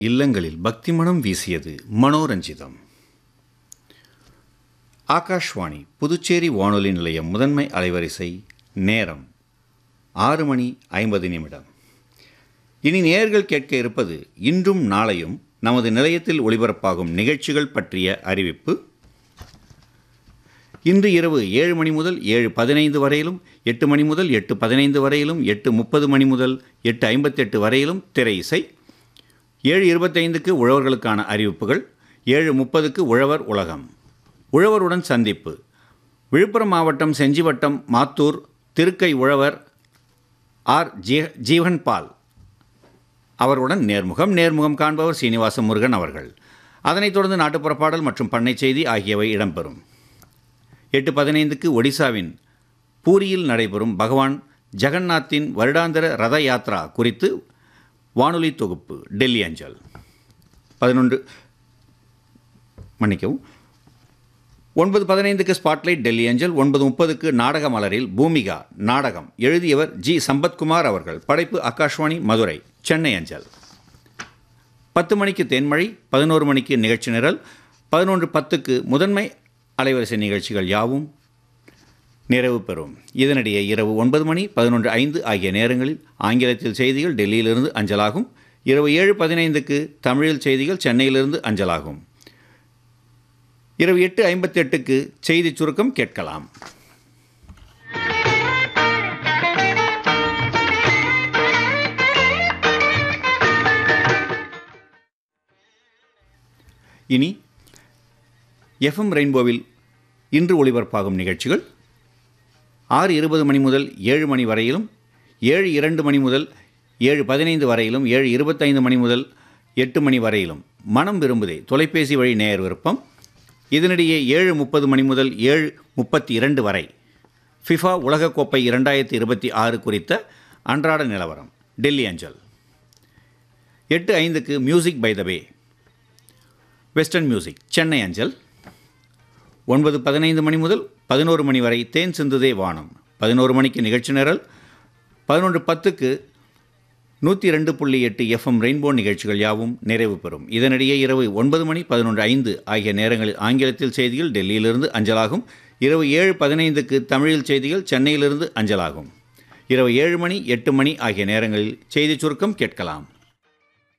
இல்லங்களில் பக்தி மனம் வீசியது மனோரஞ்சிதம் ஆகாஷ்வாணி புதுச்சேரி வானொலி நிலையம் முதன்மை அலைவரிசை நேரம் ஆறு மணி ஐம்பது நிமிடம் இனி நேர்கள் கேட்க இருப்பது இன்றும் நாளையும் நமது நிலையத்தில் ஒளிபரப்பாகும் நிகழ்ச்சிகள் பற்றிய அறிவிப்பு இன்று இரவு ஏழு மணி முதல் ஏழு பதினைந்து வரையிலும் எட்டு மணி முதல் எட்டு பதினைந்து வரையிலும் எட்டு முப்பது மணி முதல் எட்டு ஐம்பத்தெட்டு வரையிலும் திரை இசை ஏழு இருபத்தைந்துக்கு உழவர்களுக்கான அறிவிப்புகள் ஏழு முப்பதுக்கு உழவர் உலகம் உழவருடன் சந்திப்பு விழுப்புரம் மாவட்டம் செஞ்சிவட்டம் மாத்தூர் திருக்கை உழவர் ஆர் ஜீ ஜீவன் பால் அவருடன் நேர்முகம் நேர்முகம் காண்பவர் சீனிவாச முருகன் அவர்கள் அதனைத் தொடர்ந்து நாட்டுப்புற பாடல் மற்றும் பண்ணை செய்தி ஆகியவை இடம்பெறும் எட்டு பதினைந்துக்கு ஒடிசாவின் பூரியில் நடைபெறும் பகவான் ஜெகநாத்தின் வருடாந்திர ரத யாத்ரா குறித்து வானொலி தொகுப்பு டெல்லி அஞ்சல் பதினொன்று மன்னிக்கவும் ஒன்பது பதினைந்துக்கு ஸ்பாட்லைட் டெல்லி அஞ்சல் ஒன்பது முப்பதுக்கு நாடக மலரில் பூமிகா நாடகம் எழுதியவர் ஜி சம்பத்குமார் அவர்கள் படைப்பு ஆகாஷ்வாணி மதுரை சென்னை அஞ்சல் பத்து மணிக்கு தென்மழை பதினோரு மணிக்கு நிகழ்ச்சி நிரல் பதினொன்று பத்துக்கு முதன்மை அலைவரிசை நிகழ்ச்சிகள் யாவும் நிறைவு பெறும் இதனிடையே இரவு ஒன்பது மணி பதினொன்று ஐந்து ஆகிய நேரங்களில் ஆங்கிலத்தில் செய்திகள் டெல்லியிலிருந்து அஞ்சலாகும் இரவு ஏழு பதினைந்துக்கு தமிழில் செய்திகள் சென்னையிலிருந்து அஞ்சலாகும் இரவு எட்டு ஐம்பத்தி எட்டுக்கு செய்திச் சுருக்கம் கேட்கலாம் இனி எஃப்எம் ரெயின்போவில் இன்று ஒளிபரப்பாகும் நிகழ்ச்சிகள் ஆறு இருபது மணி முதல் ஏழு மணி வரையிலும் ஏழு இரண்டு மணி முதல் ஏழு பதினைந்து வரையிலும் ஏழு இருபத்தைந்து மணி முதல் எட்டு மணி வரையிலும் மனம் விரும்புதே தொலைபேசி வழி நேயர் விருப்பம் இதனிடையே ஏழு முப்பது மணி முதல் ஏழு முப்பத்தி இரண்டு வரை ஃபிஃபா உலகக்கோப்பை இரண்டாயிரத்தி இருபத்தி ஆறு குறித்த அன்றாட நிலவரம் டெல்லி அஞ்சல் எட்டு ஐந்துக்கு music by the way western music Chennai அஞ்சல் ஒன்பது பதினைந்து மணி முதல் பதினோரு மணி வரை தேன் சிந்துதே வானம் பதினோரு மணிக்கு நிகழ்ச்சி நிரல் பதினொன்று பத்துக்கு நூற்றி ரெண்டு புள்ளி எட்டு எஃப்எம் ரெயின்போ நிகழ்ச்சிகள் யாவும் நிறைவு பெறும் இதனிடையே இரவு ஒன்பது மணி பதினொன்று ஐந்து ஆகிய நேரங்களில் ஆங்கிலத்தில் செய்திகள் டெல்லியிலிருந்து அஞ்சலாகும் இரவு ஏழு பதினைந்துக்கு தமிழில் செய்திகள் சென்னையிலிருந்து அஞ்சலாகும் இரவு ஏழு மணி எட்டு மணி ஆகிய நேரங்களில் செய்திச் சுருக்கம் கேட்கலாம்